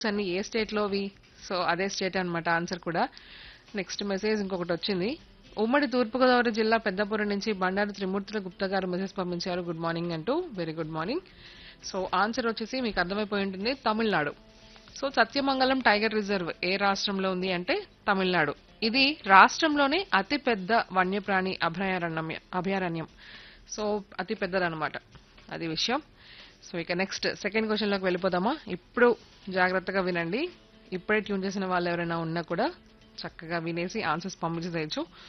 అన్ని ఏ స్టేట్లోవి సో అదే స్టేట్ అన్నమాట ఆన్సర్ కూడా నెక్స్ట్ మెసేజ్ ఇంకొకటి వచ్చింది ఉమ్మడి తూర్పుగోదావరి జిల్లా పెద్దపురం నుంచి బండారు త్రిమూర్తుల గుప్తా గారు మెసేజ్ పంపించారు గుడ్ మార్నింగ్ అంటూ very good morning so answer వచ్చేసి మీకు అర్థమైపోయి ఉంటుంది Tamil Nadu so Sathyamangalam tiger reserve ఏ రాష్ట్రంలో ఉంది అంటే తమిళనాడు ఇది రాష్ట్రంలోనే అతి పెద్ద వన్యప్రాణి అభయారణ్యం అభయారణ్యం సో అతి పెద్దదన్నమాట అది విషయం సో ఇక నెక్స్ట్ సెకండ్ క్వశ్చన్ లోకి వెళ్ళిపోదామా ఇప్పుడు జాగ్రత్తగా వినండి ఇప్పుడే ట్యూన్ చేసిన వాళ్ళు ఎవరైనా ఉన్నా కూడా చక్కగా వినేసి ఆన్సర్స్ పంపించేసేయచ్చు